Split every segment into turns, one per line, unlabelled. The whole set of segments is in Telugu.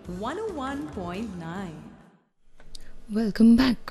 101.9.
Welcome back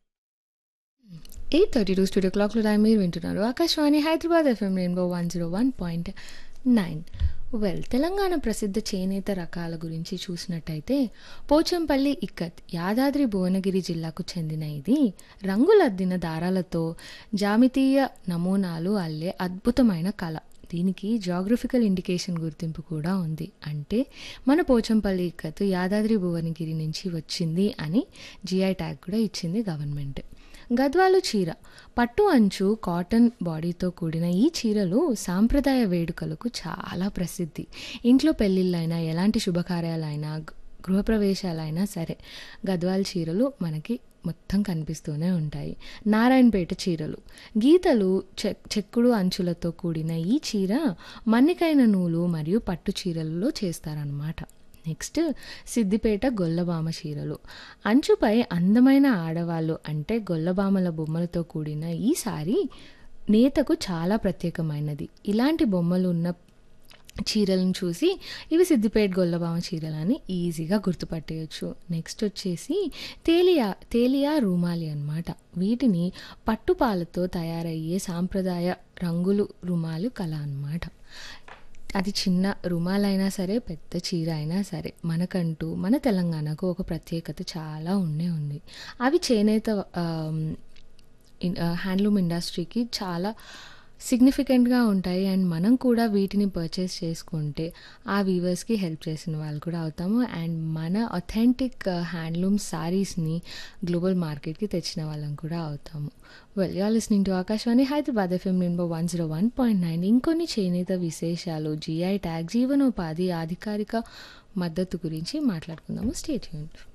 eight thirty two studio క్లాక్లో టైం మీరు వింటున్నారు Akashvani Hyderabad FM rainbow one zero one point nine well Telangana ప్రసిద్ధ చేనేత రకాల గురించి చూసినట్టయితే పోచంపల్లి ఇక్కత్ యాదాద్రి భువనగిరి జిల్లాకు చెందిన ఇది రంగులద్దిన దారాలతో జామితీయ నమూనాలు అల్లే అద్భుతమైన కళ దీనికి జాగ్రఫికల్ ఇండికేషన్ గుర్తింపు కూడా ఉంది అంటే మన పోచంపల్లి ఇక్కత్ యాదాద్రి భువనగిరి నుంచి వచ్చింది అని జిఐ ట్యాగ్ కూడా ఇచ్చింది గవర్నమెంట్ గద్వాలు చీర పట్టు అంచు కాటన్ బాడీతో కూడిన ఈ చీరలు సాంప్రదాయ వేడుకలకు చాలా ప్రసిద్ధి ఇంట్లో పెళ్ళిళ్ళైనా ఎలాంటి శుభకార్యాలైనా గ- గృహప్రవేశాలైనా సరే గద్వాల్ చీరలు మనకి మొత్తం కనిపిస్తూనే ఉంటాయి నారాయణపేట చీరలు గీతలు చె చెక్కుడు అంచులతో కూడిన ఈ చీర మన్నికైన నూలు మరియు పట్టు చీరలలో చేస్తారనమాట నెక్స్ట్ సిద్దిపేట గొల్లబామ చీరలు అంచుపై అందమైన ఆడవాళ్ళు అంటే గొల్లబామల బొమ్మలతో కూడిన ఈ సారీ నేతకు చాలా ప్రత్యేకమైనది ఇలాంటి బొమ్మలు ఉన్న చీరలను చూసి ఇవి సిద్దిపేట గొల్లబామ చీరలని ఈజీగా గుర్తుపట్టేయచ్చు నెక్స్ట్ వచ్చేసి తేలియా తేలియా రుమాలి అన్నమాట వీటిని పట్టుపాలతో తయారయ్యే సాంప్రదాయ రంగులు రుమాలు కళ అన్నమాట అది చిన్న రుమాలైనా సరే పెద్ద చీర అయినా సరే మనకంటూ మన తెలంగాణకు ఒక ప్రత్యేకత చాలా ఉండే ఉంది అవి చేనేత ఆమ్, ఇన్- ఆ, హ్యాండ్లూమ్ ఇండస్ట్రీకి చాలా సిగ్నిఫికెంట్గా ఉంటాయి అండ్ మనం కూడా వీటిని పర్చేస్ చేసుకుంటే ఆ వీవర్స్కి హెల్ప్ చేసిన వాళ్ళు కూడా అవుతాము అండ్ మన అథెంటిక్ హ్యాండ్లూమ్ సారీస్ని గ్లోబల్ మార్కెట్కి తెచ్చిన వాళ్ళం కూడా అవుతాము well you listening to Akashvani Hyderabad FM number one zero one point nine ఇంకొన్ని చేనేత విశేషాలు జిఐ ట్యాగ్ జీవనోపాధి అధికారిక మద్దతు గురించి మాట్లాడుకుందాము స్టేట్ యూనిట్